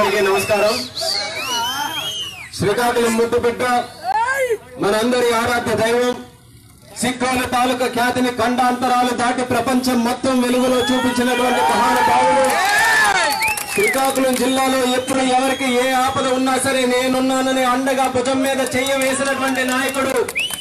అందరికీ నమస్కారం శ్రీకాకుళం ముద్దు బిడ్డ మనందరి ఆరాధ్య దైవం సిక్కోల తాలూకా ఖ్యాతిని ఖండాంతరాలు దాటి ప్రపంచం మొత్తం వెలుగులో చూపించినటువంటి మహానుభావులు శ్రీకాకుళం జిల్లాలో ఎప్పుడు ఎవరికి ఏ ఆపద ఉన్నా సరే నేనున్నానని అండగా భుజం మీద చెయ్యి వేసినటువంటి నాయకుడు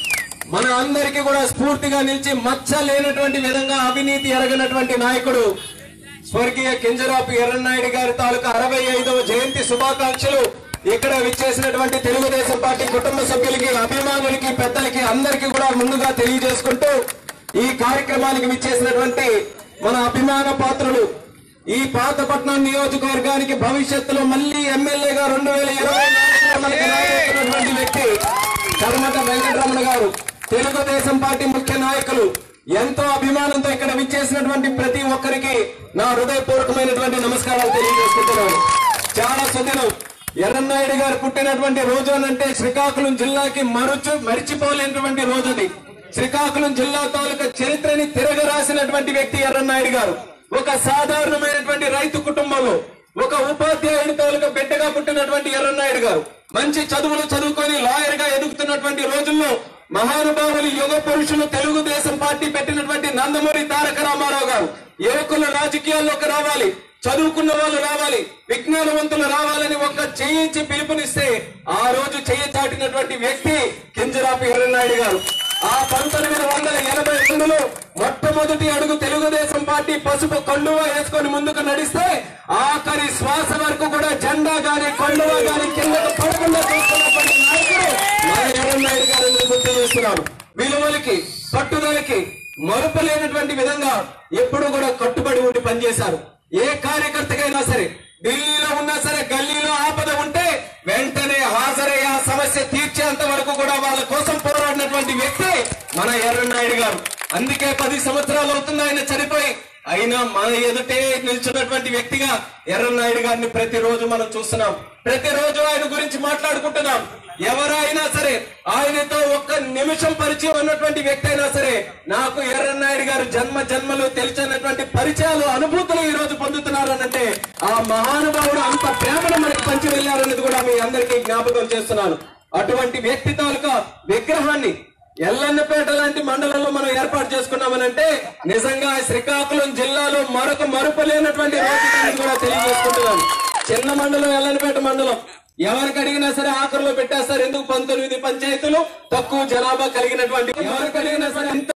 మన అందరికీ కూడా స్ఫూర్తిగా నిలిచి మచ్చ లేనటువంటి విధంగా అవినీతి ఎరగనటువంటి నాయకుడు స్వర్గీయ కింజరాపు ఎర్రన్నాయుడు గారి తాలూకా అరవై ఐదవ జయంతి శుభాకాంక్షలు ఇక్కడ విచ్చేసినటువంటి తెలుగుదేశం పార్టీ కుటుంబ సభ్యులకి అభిమానులకి పెద్దలకి అందరికీ కూడా ముందుగా తెలియజేసుకుంటూ ఈ కార్యక్రమానికి విచ్చేసినటువంటి మన అభిమాన పాత్రులు ఈ పాతపట్నం నియోజకవర్గానికి భవిష్యత్తులో మళ్ళీ ఎమ్మెల్యేగా రెండు వేల ఇరవై నాలుగులో మనకి రాబోతున్నటువంటి వ్యక్తి కర్మట వెంకటరమణ గారు తెలుగుదేశం పార్టీ ముఖ్య నాయకులు ఎంతో అభిమానంతో ఇక్కడ విచ్చేసినటువంటి ప్రతి ఒక్కరికి నా హృదయపూర్వకమైనటువంటి నమస్కారాలు తెలియజేసుకుంటున్నాను చాలా సుదినం ఎర్రన్నాయుడు గారు పుట్టినటువంటి రోజు అనంటే శ్రీకాకుళం జిల్లాకి మరుచు మరిచిపోలేనటువంటి రోజు అది శ్రీకాకుళం జిల్లా తాలూకా చరిత్రని తిరగరాసినటువంటి వ్యక్తి ఎర్రన్నాయుడు గారు ఒక సాధారణమైనటువంటి రైతు కుటుంబంలో ఒక ఉపాధ్యాయుడి తాలూకా బిడ్డగా పుట్టినటువంటి ఎర్రన్నాయుడు గారు మంచి చదువులు చదువుకొని లాయర్ గా ఎదుగుతున్నటువంటి రోజుల్లో మహానుభావులు యుగ పురుషులు తెలుగుదేశం పార్టీ పెట్టినటువంటి నందమూరి తారక రామారావు గారు యువకులు రాజకీయాల్లోకి రావాలి చదువుకున్న వాళ్ళు రావాలి విజ్ఞానవంతులు రావాలని ఒక చేయించి పిలుపునిస్తే ఆ రోజు చేయి చాటినటువంటి వ్యక్తి కింజరాపు ఎర్రనాయుడు గారు ఆ పంతొమ్మిది వందల ఎనభై రెండులో మొట్టమొదటి అడుగు తెలుగుదేశం పార్టీ పసుపు కండువా వేసుకొని ముందుకు నడిస్తే ఆఖరి శ్వాస వరకు కూడా జెండా గాని కండువా గాని కిందకు పడకుండా చూస్తున్నటువంటి నాయకుడు మన ఎర్రనాయుడు గారిని గుర్తు చేస్తున్నాను విలువలకి పట్టుదలకి మరుపలేనటువంటి విధంగా ఎప్పుడు కూడా కట్టుబడి ఉండి పనిచేశారు ఏ కార్యకర్తకైనా సరే ఢిల్లీలో ఉన్నా సరే గల్లీలో ఆపద ఉంటే వెంటనే హాజరై ఆ సమస్య తీర్చేంత వరకు కూడా వాళ్ళ కోసం పోరాడినటువంటి వ్యక్తి మన ఎర్రనాయుడు గారు అందుకే పది సంవత్సరాలు అవుతుంది ఆయన చనిపోయి అయినా మన ఎదుటే నిల్చున్నటువంటి వ్యక్తిగా ఎర్రనాయుడు గారిని ప్రతిరోజు మనం చూస్తున్నాం ప్రతిరోజు ఆయన గురించి మాట్లాడుకుంటున్నాం ఎవరైనా సరే ఆయనతో ఒక్క నిమిషం పరిచయం ఉన్నటువంటి వ్యక్తి అయినా సరే నాకు ఎర్రన్నాయుడు గారు జన్మ జన్మలు తెలిసినటువంటి పరిచయాలు అనుభూతులు ఈ రోజు పొందుతున్నారనంటే ఆ మహానుభావుడు అంత ప్రేమను మనకి పంచి వెళ్ళారనేది కూడా మీ అందరికీ జ్ఞాపకం చేస్తున్నాను అటువంటి వ్యక్తి తాలూకా విగ్రహాన్ని ఎల్లన్నపేట లాంటి మండలంలో మనం ఏర్పాటు చేసుకున్నామనంటే నిజంగా శ్రీకాకుళం జిల్లాలో మరొక మరుపలేనటువంటి రోజు అనేది కూడా తెలియజేసుకుంటున్నాను చిన్న మండలం ఎల్లన్నపేట మండలం ఎవరికి అడిగినా సరే ఆఖరిలో పెట్టేస్తారు ఎందుకు పంతొమ్మిది పంచాయతీలు తక్కువ జనాభా కలిగినటువంటి ఎవరికి అడిగినా సరే ఎంత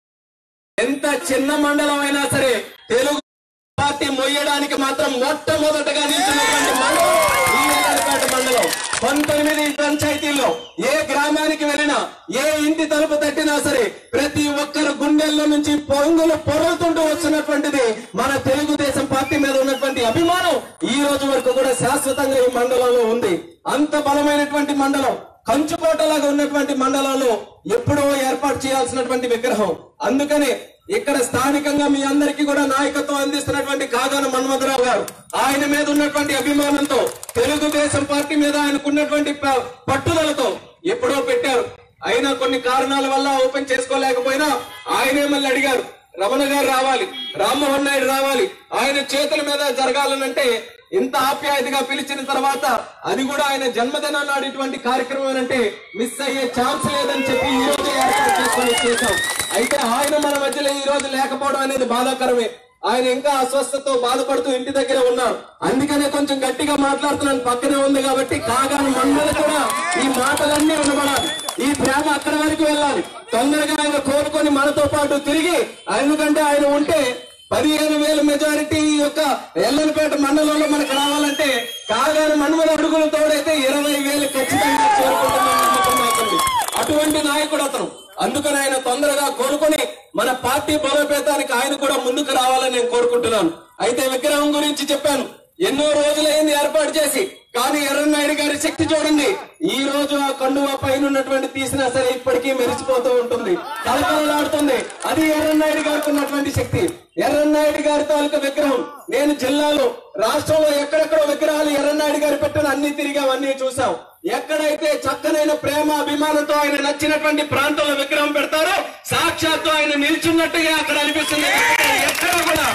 ఎంత చిన్న మండలం అయినా సరే తెలుగు పార్టీ మొయ్యడానికి మాత్రం మొట్టమొదటగా నిలిచినటువంటి మండలం ఈ ఎల్లన్నపేట మండలం పంతొమ్మిది పంచాయతీల్లో ఏ గ్రామానికి వెళ్ళినా ఏ ఇంటి తలుపు తట్టినా సరే ప్రతి ఒక్కరు గుండెల్లో నుంచి పొంగులు పొరులుతుంటూ వస్తున్నటువంటిది మన తెలుగుదేశం పార్టీ మీద ఉన్నటువంటి అభిమానం ఈ రోజు వరకు కూడా శాశ్వతంగా ఈ మండలంలో ఉంది అంత బలమైనటువంటి మండలం కంచుకోటలాగా ఉన్నటువంటి మండలంలో ఎప్పుడో ఏర్పాటు చేయాల్సినటువంటి విగ్రహం అందుకనే ఇక్కడ స్థానికంగా మీ అందరికీ కూడా నాయకత్వం అందిస్తున్నటువంటి కాగాన మన్మధరావు గారు ఆయన మీద ఉన్నటువంటి అభిమానంతో తెలుగుదేశం పార్టీ మీద ఆయనకున్నటువంటి ప- పట్టుదలతో ఎప్పుడో పెట్టారు అయినా కొన్ని కారణాల వల్ల ఓపెన్ చేసుకోలేకపోయినా ఆయనే మళ్ళీ అడిగారు రమణ గారు రావాలి రామ్మోహన్ నాయుడు రావాలి ఆయన చేతుల మీద జరగాలనంటే ఇంత ఆప్యాయతగా పిలిచిన తర్వాత అది కూడా ఆయన జన్మదినం నాడు ఇటువంటి కార్యక్రమం అంటే మిస్ అయ్యే ఛాన్స్ లేదని చెప్పి ఈ రోజు ఏర్పాటు చేసుకొని చేశాం అయితే ఆయన మన మధ్యలో ఈ రోజు లేకపోవడం అనేది బాధాకరమే ఆయన ఇంకా అస్వస్థతో బాధపడుతూ ఇంటి దగ్గర ఉన్నారు అందుకనే కొంచెం గట్టిగా మాట్లాడుతున్నాను పక్కనే ఉంది కాబట్టి కాగాని మండలి కూడా ఈ మాటలన్నీ వినబడాలి ఈ ప్రేమ అక్కడి వరకు వెళ్ళాలి తొందరగా ఆయన కోరుకొని మనతో పాటు తిరిగి ఎందుకంటే ఆయన ఉంటే పదిహేను వేల మెజారిటీ ఈ యొక్క ఎల్లనపేట మండలంలో మనకు రావాలంటే కాగాని మన్మల అడుగులు తోడైతే ఇరవై వేలు ఖచ్చితంగా చేరుకుంటున్న నమ్మకం మాకుంది అటువంటి నాయకుడు అతను అందుకని ఆయన తొందరగా కోరుకొని మన పార్టీ బలోపేతానికి ఆయన కూడా ముందుకు రావాలని నేను కోరుకుంటున్నాను అయితే విగ్రహం గురించి చెప్పాను ఎన్నో రోజులైంది ఏర్పాటు చేసి కానీ ఎర్రన్నాయుడు గారి శక్తి చూడండి ఈ రోజు ఆ కండువా పైన ఉన్నటువంటి తీసినా సరే ఇప్పటికీ మెరిసిపోతూ ఉంటుంది కలకలలాడుతుంది అది ఎర్రన్నాయుడు గారికి ఉన్నటువంటి శక్తి ఎర్రన్నాయుడు గారి తాలూకా విగ్రహం నేను జిల్లాలో రాష్ట్రంలో ఎక్కడెక్కడో విగ్రహాలు ఎర్రన్నాయుడు గారు పెట్టిన అన్ని తిరిగాం అన్ని చూసాం ఎక్కడైతే చక్కనైన ప్రేమ అభిమానంతో ఆయన నచ్చినటువంటి ప్రాంతంలో విగ్రహం పెడతారో సాక్షాత్తు ఆయన నిల్చున్నట్టుగా అక్కడ అనిపిస్తుంది ఎక్కడ కూడా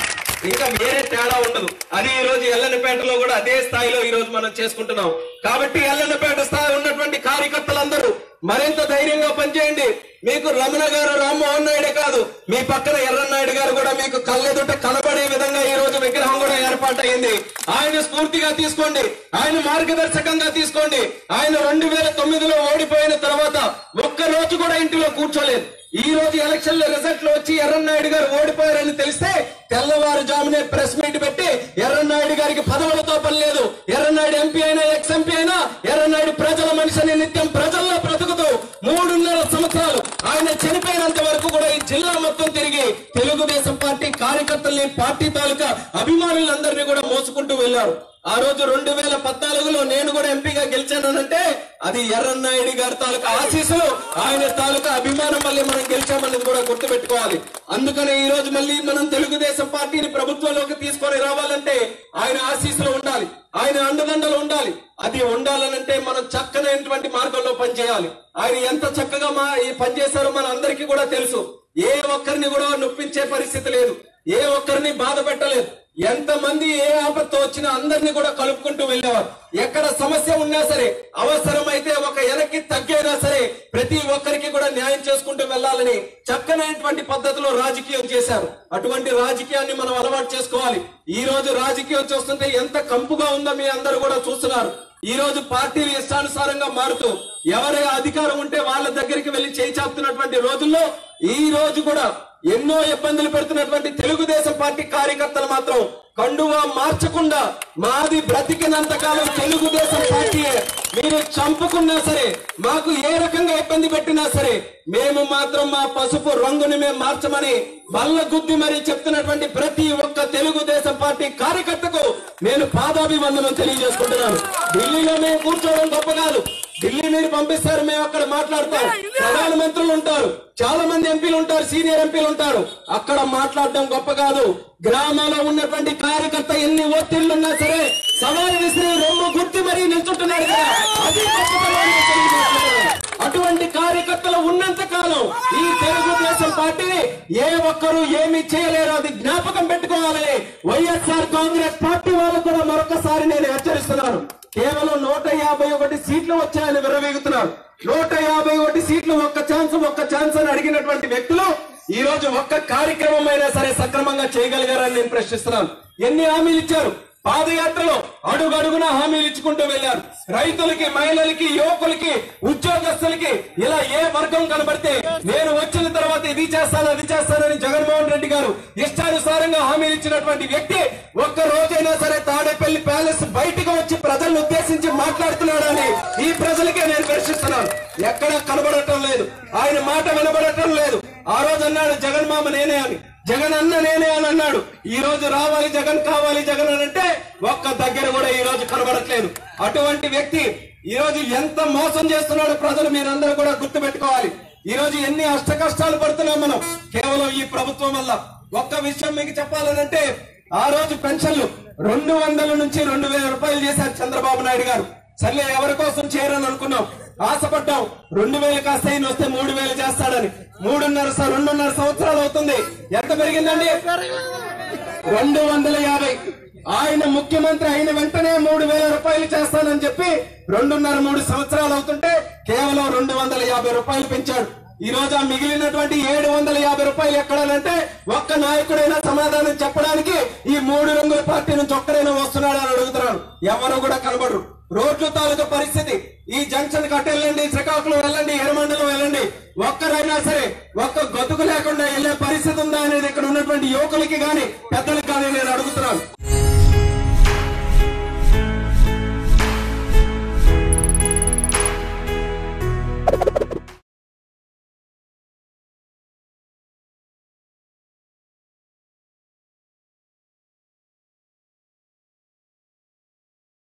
ఇంకా వేరే తేడా ఉండదు అది ఈ రోజు ఎల్లన్నపేటలో కూడా అదే స్థాయిలో ఈ రోజు మనం చేసుకుంటున్నాం కాబట్టి ఎల్లన్నపేట స్థాయి ఉన్నటువంటి కార్యకర్తలందరూ మరింత ధైర్యంగా పనిచేయండి మీకు రమణ గారు రామ్మోహన్ నాయుడే కాదు మీ పక్కన ఎర్రన్నాయుడు గారు కూడా మీకు కళ్ళెదుట కనబడే విధంగా ఈ రోజు విగ్రహం కూడా ఏర్పాటైంది ఆయన స్ఫూర్తిగా తీసుకోండి ఆయన మార్గదర్శకంగా తీసుకోండి ఆయన రెండు వేల తొమ్మిదిలో ఓడిపోయిన తర్వాత ఒక్క రోజు కూడా ఇంటిలో కూర్చోలేదు ఈ రోజు ఎలక్షన్ లో రిజల్ట్ లో వచ్చి ఎర్రన్నాయుడు గారు ఓడిపోయారని తెలిస్తే తెల్లవారుజామునే ప్రెస్ మీట్ పెట్టి ఎర్రన్నాయుడు గారికి పదవులతో పని లేదు ఎర్రన్నాయుడు ఎంపీ అయినా ఎక్స్ ఎంపీ అయినా ఎర్రన్నాయుడు ప్రజల మనిషిని నిత్యం ప్రజల్లో బ్రతుకుతూ మూడున్నర సంవత్సరాలు ఆయన చనిపోయినంత వరకు కూడా ఈ జిల్లా మొత్తం తిరిగి తెలుగుదేశం పార్టీ కార్యకర్తల్ని పార్టీ తాలూకా అభిమానులందరినీ కూడా మోసుకుంటూ వెళ్లారు ఆ రోజు రెండు వేల పద్నాలుగులో నేను కూడా ఎంపీగా గెలిచానంటే అది ఎర్రన్నాయుడు గారి తాలూకా ఆశీస్సులు ఆయన తాలూకా అభిమానం మళ్ళీ మనం గెలిచామన్నది కూడా గుర్తుపెట్టుకోవాలి అందుకనే ఈ రోజు మళ్ళీ మనం తెలుగుదేశం పార్టీని ప్రభుత్వంలోకి తీసుకొని రావాలంటే ఆయన ఆశీస్సులు ఉండాలి ఆయన అండదండలు ఉండాలి అది ఉండాలనంటే మనం చక్కనైనటువంటి మార్గంలో పనిచేయాలి ఆయన ఎంత చక్కగా మా ఈ పనిచేశారో మన అందరికీ కూడా తెలుసు ఏ ఒక్కరిని కూడా నొప్పించే పరిస్థితి లేదు ఏ ఒక్కరిని బాధ పెట్టలేదు ఎంత మంది ఏ ఆపత్తు వచ్చినా అందరినీ కూడా కలుపుకుంటూ వెళ్ళేవారు ఎక్కడ సమస్య ఉన్నా సరే అవసరమైతే ఒక వెనక్కి తగ్గైనా సరే ప్రతి ఒక్కరికి కూడా న్యాయం చేసుకుంటూ వెళ్ళాలని చక్కనైనటువంటి పద్ధతిలో రాజకీయం చేశారు అటువంటి రాజకీయాన్ని మనం అలవాటు చేసుకోవాలి ఈ రోజు రాజకీయం చూస్తుంటే ఎంత కంపుగా ఉందో మీ అందరూ కూడా చూస్తున్నారు ఈ రోజు పార్టీలు ఇష్టానుసారంగా మారుతూ ఎవరి అధికారం ఉంటే వాళ్ళ దగ్గరికి వెళ్లి చేయి చాపుతున్నటువంటి రోజుల్లో ఈ రోజు కూడా ఎన్నో ఇబ్బందులు పెడుతున్నటువంటి తెలుగుదేశం పార్టీ కార్యకర్తలు మాత్రం కండువా మార్చకుండా మాది బ్రతికినంత కాలం తెలుగుదేశం పార్టీయే మీరు చంపుకున్నా సరే మాకు ఏ రకంగా ఇబ్బంది పెట్టినా సరే మేము మాత్రం మా పసుపు రంగుని మేము మార్చమని బల్ల గుద్ది మరీ చెప్తున్నటువంటి ప్రతి ఒక్క తెలుగుదేశం పార్టీ కార్యకర్తకు నేను పాదాభివందనం తెలియజేసుకుంటున్నాను ఢిల్లీలో మేము కూర్చోవడం గొప్ప కాదు ఢిల్లీ మీరు పంపిస్తారు మేము అక్కడ మాట్లాడతాం ప్రధాన మంత్రులు ఉంటారు చాలా మంది ఎంపీలు ఉంటారు సీనియర్ ఎంపీలు ఉంటారు అక్కడ మాట్లాడడం గొప్ప కాదు గ్రామాల్లో ఉన్నటువంటి కార్యకర్త ఎన్ని ఒత్తిళ్లున్నా సరే సవాల్ విసిరి రొమ్ము గుర్తి మరీ నిల్చుంటున్నాడు కదా అది గొప్పతనాన్ని తెలియజేస్తున్నాను. అటువంటి కార్యకర్తలు ఉన్నంత కాలం ఈ తెలుగుదేశం పార్టీని ఏ ఒక్కరూ ఏమీ చేయలేరు అది జ్ఞాపకం పెట్టుకోవాలి వైఎస్ఆర్ కాంగ్రెస్ పార్టీ వాళ్ళు కూడా మరొకసారి నేను హెచ్చరిస్తున్నాను కేవలం నూట యాభై ఒకటి సీట్లు వచ్చాయని విరవీగుతున్నారు నూట యాభై ఒకటి సీట్లు ఒక్క ఛాన్స్ ఒక్క ఛాన్స్ అని అడిగినటువంటి వ్యక్తులు ఈ రోజు ఒక్క కార్యక్రమం అయినా సరే సక్రమంగా చేయగలిగారని నేను ప్రశ్నిస్తున్నాను ఎన్ని హామీలు ఇచ్చారు పాదయాత్రలో అడుగు అడుగున హామీలు ఇచ్చుకుంటూ వెళ్లారు రైతులకి మహిళలకి యువకులకి ఉద్యోగస్తులకి ఇలా ఏ వర్గం కనబడితే నేను వచ్చిన తర్వాత ఇది చేస్తాను అది చేస్తానని జగన్మోహన్ రెడ్డి గారు ఇష్టానుసారంగా హామీలు ఇచ్చినటువంటి వ్యక్తి ఒక్క రోజైనా సరే తాడేపల్లి ప్యాలెస్ బయటకు వచ్చి ప్రజలను ఉద్దేశించి మాట్లాడుతున్నాడని ఈ ప్రజలకే నేను ప్రశ్నిస్తున్నాను ఎక్కడ కనబడటం లేదు ఆయన మాట వినబడటం లేదు ఆ రోజు అన్నాడు జగన్ మామ నేనే అని జగన్ అన్న నేనే అని అన్నాడు ఈ రోజు రావాలి జగన్ కావాలి జగన్ అని అంటే ఒక్క దగ్గర కూడా ఈ రోజు కనబడట్లేదు అటువంటి వ్యక్తి ఈ రోజు ఎంత మోసం చేస్తున్నాడో ప్రజలు మీరందరూ కూడా గుర్తు పెట్టుకోవాలి ఈ రోజు ఎన్ని అష్ట కష్టాలు పడుతున్నాం మనం కేవలం ఈ ప్రభుత్వం వల్ల ఒక్క విషయం మీకు చెప్పాలనంటే ఆ రోజు పెన్షన్లు రెండు వందల నుంచి రెండు వేల రూపాయలు చేశారు చంద్రబాబు నాయుడు గారు సర్లే ఎవరి కోసం చేయరని అనుకున్నాం ఆశపడ్డాం రెండు వేలు కాస్త ఈయన వస్తే మూడు వేలు చేస్తాడని మూడున్నర స- రెండున్నర సంవత్సరాలు అవుతుంది ఎంత పెరిగిందండి రెండు వందల యాభై ఆయన ముఖ్యమంత్రి అయిన వెంటనే మూడు వేల రూపాయలు చేస్తానని చెప్పి రెండున్నర మూడు సంవత్సరాలు అవుతుంటే కేవలం రెండు వందల యాభై రూపాయలు పెంచాడు ఈ రోజు ఆ మిగిలినటువంటి ఏడు వందల యాభై రూపాయలు ఎక్కడాలంటే ఒక్క నాయకుడైనా సమాధానం చెప్పడానికి ఈ మూడు రంగుల పార్టీ నుంచి ఒక్కడైనా వస్తున్నాడు అని అడుగుతున్నాడు ఎవరు కూడా కనబడరు రోడ్లు తాలూకా పరిస్థితి ఈ జంక్షన్ కట్ట వెళ్ళండి శ్రీకాకుళం వెళ్ళండి ఎర్రమండలం వెళ్ళండి ఒక్కరైనా సరే ఒక్క గతుకు లేకుండా వెళ్ళే పరిస్థితి ఉందా అనేది ఇక్కడ ఉన్నటువంటి యువకులకి గాని పెద్దలకి కానీ నేను అడుగుతున్నాను